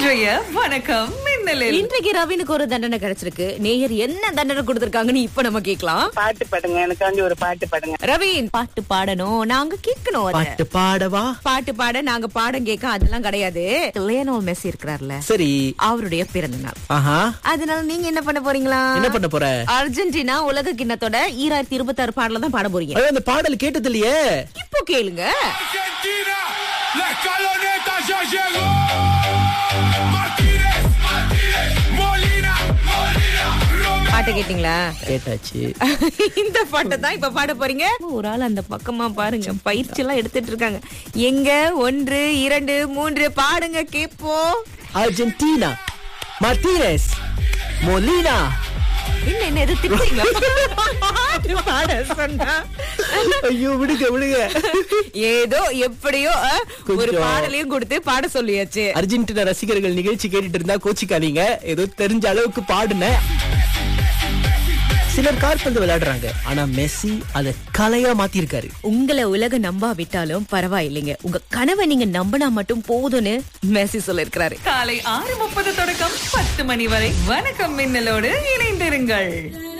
இன்றைய வணக்கம் மின்னலில் இன்றைக்கு ரவினுக்கு ஒரு தண்டனை கிடைச்சிருக்கு நேயர் என்ன தண்டனை கொடுத்திருக்காங்கன்னு இப்ப நம்ம கேக்கலாம் பாட்டு பாடுங்க எனக்காண்டி ஒரு பாட்டு பாடுங்க ரவீன் பாட்டு பாடணும் நாங்க கேட்கணும் அத. பாட்டு பாடவா பாட்டு பாட நாங்க பாடம் கேட்க அதெல்லாம் கிடையாது லியோனல் மெஸ்ஸி இருக்கிறார்ல சரி அவருடைய பிறந்த நாள் ஆஹா அதனால நீங்க என்ன பண்ண போறீங்களா என்ன பண்ண போற அர்ஜென்டினா உலக கிண்ணத்தோட ஈராயிரத்தி இருபத்தி ஆறு பாடல தான் பாட போறீங்க ஐயோ, அந்த பாடல் கேட்டது இல்லையே இப்போ கேளுங்க Argentina, la escaloneta ya llegó. Martínez, Martínez, Molina, Molina, Romero. பாட்டு கேட்டீங்களா கேட்டாச்சு இந்த பாட்டை தான் இப்ப பாட போறீங்க ஒரு ஆள் அந்த பக்கமா பாருங்க பயிற்சி எல்லாம் எடுத்துட்டு இருக்காங்க எங்க ஒன்று இரண்டு மூன்று பாடுங்க கேப்போம் அர்ஜென்டினா மார்டினஸ் மொலினா என்ன என்ன எது திட்டுறீங்களா பாட்டு பாட சொன்னா ஐயோ விடுங்க விடுங்க ஏதோ எப்படியோ அஹ், ஒரு கொஞ்சம். பாடலையும் கொடுத்து பாட சொல்லியாச்சு அர்ஜென்டினா ரசிகர்கள் நிகழ்ச்சி கேட்டுட்டு இருந்தா கோச்சிக்காதீங்க ஏதோ தெரிஞ்ச அளவுக்கு பாடுனேன் சிலர் கால்பந்து விளையாடுறாங்க ஆனா மெஸ்ஸி அத கலையா மாத்திருக்காரு உங்களை உலக நம்பாவிட்டாலும் பரவாயில்லைங்க உங்க கனவை நீங்க நம்பினா மட்டும் போதும்னு மெஸ்ஸி சொல்லிருக்கிறாரு காலை ஆறு முப்பது தொடக்கம் பத்து மணி வரை வணக்கம் மின்னலோடு இணைந்திருங்கள்